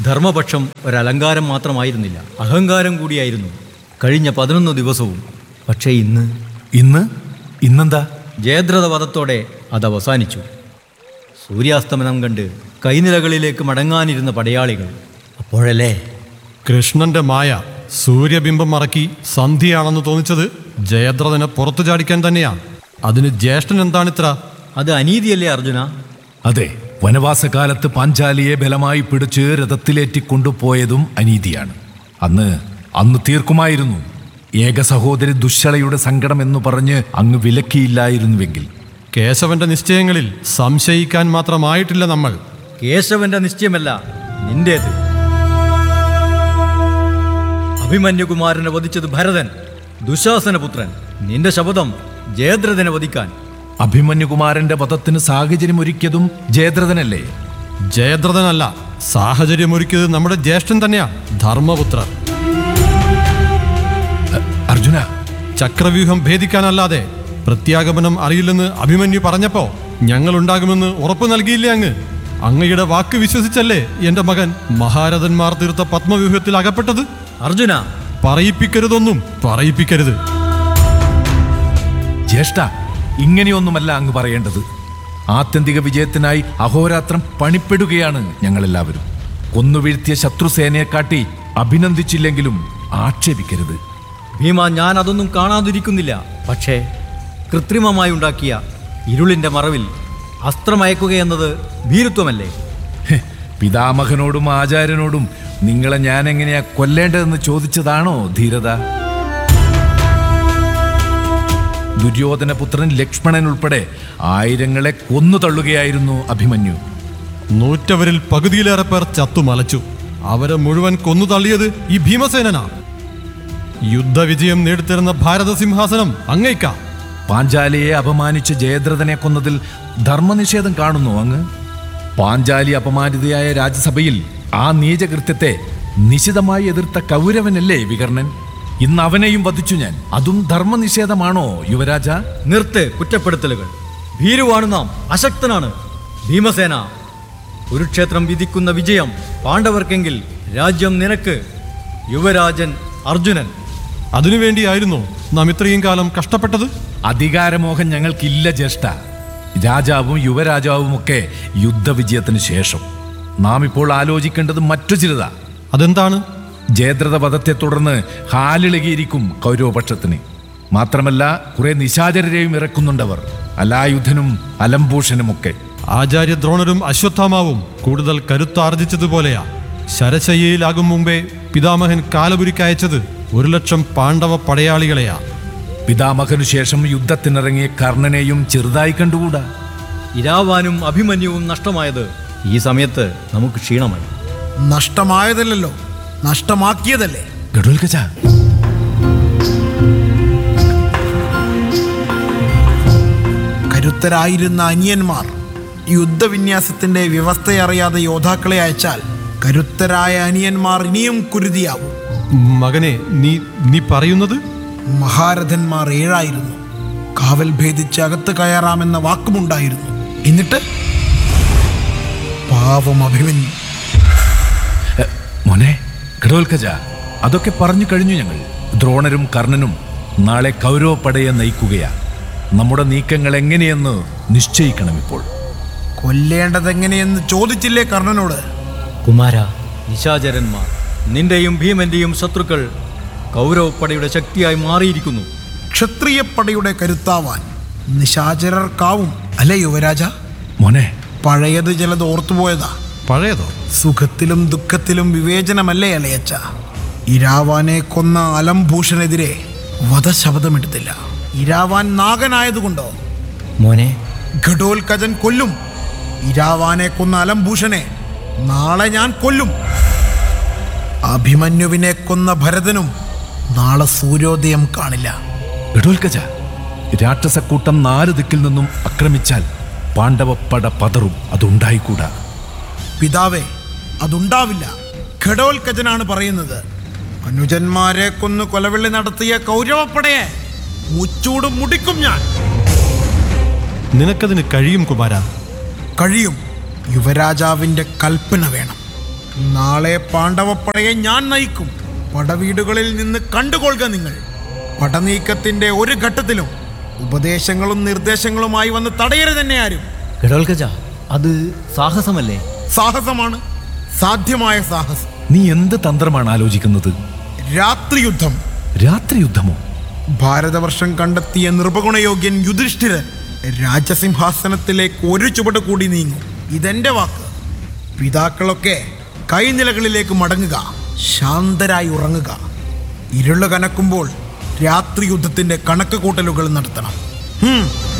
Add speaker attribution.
Speaker 1: ധർമ്മപക്ഷം ഒരലങ്കാരം മാത്രമായിരുന്നില്ല അഹങ്കാരം കൂടിയായിരുന്നു കഴിഞ്ഞ പതിനൊന്ന് ദിവസവും പക്ഷേ ഇന്ന്
Speaker 2: ഇന്ന് ഇന്നെന്താ
Speaker 1: ജയദ്രഥ വധത്തോടെ അത് അവസാനിച്ചു സൂര്യാസ്തമനം കണ്ട് കൈനിലകളിലേക്ക് മടങ്ങാനിരുന്ന പടയാളികൾ അപ്പോഴല്ലേ
Speaker 3: കൃഷ്ണന്റെ മായ സൂര്യബിംബം മറക്കി സന്ധിയാണെന്ന് തോന്നിച്ചത് ജയദ്രഥനെ പുറത്തു ചാടിക്കാൻ തന്നെയാണ് അതിന് ജ്യേഷ്ഠൻ എന്താണിത്ര
Speaker 1: അത് അനീതിയല്ലേ അർജുന
Speaker 2: അതെ വനവാസകാലത്ത് പാഞ്ചാലിയെ ബലമായി പിടിച്ച് രഥത്തിലേറ്റി കൊണ്ടുപോയതും അനീതിയാണ് അന്ന് അന്ന് തീർക്കുമായിരുന്നു ഏക സഹോദരി ദുശ്ശളയുടെ സങ്കടം എന്ന് പറഞ്ഞ് അങ്ങ് വിലക്കിയില്ലായിരുന്നുവെങ്കിൽ
Speaker 3: കേശവന്റെ നിശ്ചയങ്ങളിൽ സംശയിക്കാൻ മാത്രമായിട്ടില്ല നമ്മൾ
Speaker 1: കേശവന്റെ നിശ്ചയമല്ല നിന്റേത് അഭിമന്യുകുമാരനെ വധിച്ചത് ഭരതൻ ദുശാസനപുത്രൻ നിന്റെ ശപഥം ജയദ്രഥനെ വധിക്കാൻ
Speaker 2: അഭിമന്യുകുമാരന്റെ വധത്തിന് സാഹചര്യം ഒരുക്കിയതും ജയദ്രഥനല്ലേ
Speaker 3: ജയദ്രഥനല്ല സാഹചര്യമൊരുക്കിയത് നമ്മുടെ ജ്യേഷ്ഠൻ തന്നെയാ ധർമ്മപുത്രർ
Speaker 2: അർജുന
Speaker 3: ചക്രവ്യൂഹം ഭേദിക്കാനല്ലാതെ പ്രത്യാഗമനം അറിയില്ലെന്ന് അഭിമന്യു പറഞ്ഞപ്പോ ഞങ്ങൾ ഉണ്ടാകുമെന്ന് ഉറപ്പു നൽകിയില്ലേ അങ്ങ് അങ്ങയുടെ വാക്ക് വിശ്വസിച്ചല്ലേ എന്റെ മകൻ മഹാരഥന്മാർ തീർത്ത പത്മവ്യൂഹത്തിൽ അകപ്പെട്ടത്
Speaker 1: അർജുന
Speaker 3: പറയിപ്പിക്കരുതൊന്നും പറയിപ്പിക്കരുത്
Speaker 2: ജ്യേഷ്ഠ ഇങ്ങനെയൊന്നുമല്ല അങ്ങ് പറയേണ്ടത് ആത്യന്തിക വിജയത്തിനായി അഹോരാത്രം പണിപ്പെടുകയാണ് ഞങ്ങളെല്ലാവരും കൊന്നുവീഴ്ത്തിയ ശത്രുസേനയെ കാട്ടി അഭിനന്ദിച്ചില്ലെങ്കിലും ആക്ഷേപിക്കരുത്
Speaker 1: ഭീമ ഞാൻ അതൊന്നും കാണാതിരിക്കുന്നില്ല പക്ഷേ കൃത്രിമമായി ഉണ്ടാക്കിയ ഇരുളിന്റെ മറവിൽ അസ്ത്രമയക്കുകയെന്നത് ഭീരുത്വമല്ലേ
Speaker 2: ഹെ, പിതാമഹനോടും ആചാര്യനോടും നിങ്ങളെ ഞാൻ എങ്ങനെയാ കൊല്ലേണ്ടതെന്ന് ചോദിച്ചതാണോ ധീരത ദുര്യോധനപുത്രൻ ലക്ഷ്മണൻ ഉൾപ്പെടെ ആയിരങ്ങളെ കൊന്നു തള്ളുകയായിരുന്നു അഭിമന്യു
Speaker 3: നൂറ്റവരിൽ പകുതിയിലേറെ പേർ ചത്തുമലച്ചു അവരെ മുഴുവൻ കൊന്നു തള്ളിയത് ഈ ഭീമസേനനാ യുദ്ധവിജയം നേടിത്തരുന്ന ഭാരത സിംഹാസനം അങ്ങേക്ക
Speaker 2: പാഞ്ചാലിയെ അപമാനിച്ച് ജയദ്രഥനെ കൊന്നതിൽ ധർമ്മനിഷേധം കാണുന്നു അങ്ങ് പാഞ്ചാലി അപമാനിതയായ രാജ്യസഭയിൽ ആ നീചകൃത്യത്തെ നിശിതമായി എതിർത്ത കൗരവനല്ലേ വികർണൻ ഇന്ന് അവനെയും വധിച്ചു ഞാൻ അതും ധർമ്മനിഷേധമാണോ യുവരാജ
Speaker 1: നിർത്ത് കുറ്റപ്പെടുത്തലുകൾ ഭീരുവാണ് നാം അശക്തനാണ് ഭീമസേന കുരുക്ഷേത്രം വിധിക്കുന്ന വിജയം പാണ്ഡവർക്കെങ്കിൽ രാജ്യം നിനക്ക് യുവരാജൻ അർജുനൻ
Speaker 3: അതിനുവേണ്ടിയായിരുന്നോ നാം ഇത്രയും കാലം കഷ്ടപ്പെട്ടത്
Speaker 2: അധികാരമോഹം ഞങ്ങൾക്കില്ല ജ്യേഷ്ഠ രാജാവും യുവരാജാവും ഒക്കെ യുദ്ധവിജയത്തിന് ശേഷം നാം ഇപ്പോൾ ആലോചിക്കേണ്ടത് മറ്റു ചിലതാ
Speaker 3: അതെന്താണ്
Speaker 2: ജയദ്രഥ വധത്തെ തുടർന്ന് ഹാലിളകിയിരിക്കും കൗരവപക്ഷത്തിന് മാത്രമല്ല കുറെ നിശാചരരെയും ഇറക്കുന്നുണ്ടവർ അലായുധനും അലംഭൂഷനുമൊക്കെ
Speaker 3: ആചാര്യ ദ്രോണരും അശ്വത്ഥാമാവും കൂടുതൽ കരുത്താർജിച്ചതുപോലെയാ ശരശയ്യയിലാകും മുമ്പേ പിതാമഹൻ കാലപുരിക്കയച്ചത് ഒരു ലക്ഷം പാണ്ഡവ പടയാളികളെയാ
Speaker 2: പിതാമഹനു ശേഷം യുദ്ധത്തിനിറങ്ങിയ കർണനെയും ചെറുതായി കണ്ടുകൂടാ
Speaker 1: ഇരാവാനും അഭിമന്യുവും നഷ്ടമായത് ഈ സമയത്ത് നമുക്ക് ക്ഷീണമായി
Speaker 4: നഷ്ടമായതല്ലല്ലോ നഷ്ടമാക്കിയതല്ലേ
Speaker 2: ഗഡുൽഗജ
Speaker 4: കരുത്തരായിരുന്ന അനിയന്മാർ യുദ്ധവിന്യാസത്തിന്റെ വ്യവസ്ഥയറിയാതെ യോദ്ധാക്കളെ അയച്ചാൽ കരുത്തരായ അനിയന്മാർ ഇനിയും കുരുതിയാവും
Speaker 3: മകനെ നീ നീ പറയുന്നത്
Speaker 4: മഹാരഥന്മാർ ഏഴായിരുന്നു കാവൽ ഭേദിച്ച് അകത്ത് കയറാമെന്ന വാക്കുമുണ്ടായിരുന്നു എന്നിട്ട് പാവം അഭിമന്യു
Speaker 2: എ, മോനെ ഗഡോൽഖജ അതൊക്കെ പറഞ്ഞു കഴിഞ്ഞു ഞങ്ങൾ ദ്രോണരും കർണനും നാളെ കൗരവപ്പടയെ നയിക്കുകയാ നമ്മുടെ നീക്കങ്ങൾ എങ്ങനെയെന്ന് നിശ്ചയിക്കണം ഇപ്പോൾ
Speaker 4: കൊല്ലേണ്ടതെങ്ങനെയെന്ന് ചോദിച്ചില്ലേ കർണനോട്
Speaker 1: കുമാര നിശാചരന്മാർ നിന്റെയും ഭീമന്റെയും ശത്രുക്കൾ കൗരവപ്പടയുടെ ശക്തിയായി മാറിയിരിക്കുന്നു
Speaker 4: ക്ഷത്രിയപ്പടയുടെ കരുത്താവാൻ നിശാചരർക്കാവും അല്ലേ യുവരാജ
Speaker 2: മോനെ
Speaker 4: പഴയത് ചിലത് ഓർത്തുപോയതാ
Speaker 3: പഴയതോ
Speaker 4: സുഖത്തിലും ദുഃഖത്തിലും വിവേചനമല്ലേ അലയച്ച ഇരാവാനെ കൊന്ന അലംഭൂഷണെതിരെ വധശബ്ദമെടുത്തില്ല ഇരാവാൻ നാഗനായതുകൊണ്ടോ
Speaker 1: മോനെ
Speaker 4: ഘടോൽക്കജൻ കൊല്ലും ഇരാവാനെ കൊന്ന അലംഭൂഷനെ നാളെ ഞാൻ കൊല്ലും അഭിമന്യുവിനെ കൊന്ന ഭരതനും നാളെ സൂര്യോദയം കാണില്ല
Speaker 2: ഗഡോൽഖജ രാക്ഷസക്കൂട്ടം നാല് ദിക്കിൽ നിന്നും ആക്രമിച്ചാൽ പാണ്ഡവപ്പട പതറും അതുണ്ടായിക്കൂടാ
Speaker 4: പിതാവേ അതുണ്ടാവില്ല ഘടോൽക്കജനാണ് പറയുന്നത് അനുജന്മാരെ കൊന്നു കൊലവിളി നടത്തിയ കൗരവപ്പടയെ മുച്ചൂടും മുടിക്കും ഞാൻ
Speaker 3: നിനക്കതിന് കഴിയും കുമാര
Speaker 4: കഴിയും യുവരാജാവിൻ്റെ കൽപ്പന വേണം നാളെ പാണ്ഡവപ്പടയെ ഞാൻ നയിക്കും പടവീടുകളിൽ നിന്ന് കണ്ടുകൊള്ളുക നിങ്ങൾ പടനീക്കത്തിന്റെ ഒരു ഘട്ടത്തിലും ഉപദേശങ്ങളും നിർദ്ദേശങ്ങളുമായി വന്ന് തടയരുത് തന്നെ ആരും
Speaker 1: ഗഡോൽഗജ അത് സാഹസമല്ലേ
Speaker 4: സാഹസമാണ് സാധ്യമായ സാഹസം
Speaker 2: നീ എന്ത് തന്ത്രമാണ് ആലോചിക്കുന്നത്
Speaker 4: രാത്രി യുദ്ധം
Speaker 2: രാത്രി യുദ്ധമോ
Speaker 4: ഭാരതവർഷം കണ്ടെത്തിയ നിർഭഗുണയോഗ്യൻ യുധിഷ്ഠിരൻ രാജസിംഹാസനത്തിലേക്ക് ഒരു ചുവട് കൂടി നീങ്ങും ഇതെന്റെ വാക്ക് പിതാക്കളൊക്കെ കൈനിലകളിലേക്ക് മടങ്ങുക ശാന്തരായി ഉറങ്ങുക ഇരുള് കനക്കുമ്പോൾ രാത്രി യുദ്ധത്തിന്റെ കണക്ക് കൂട്ടലുകൾ നടത്തണം ഹും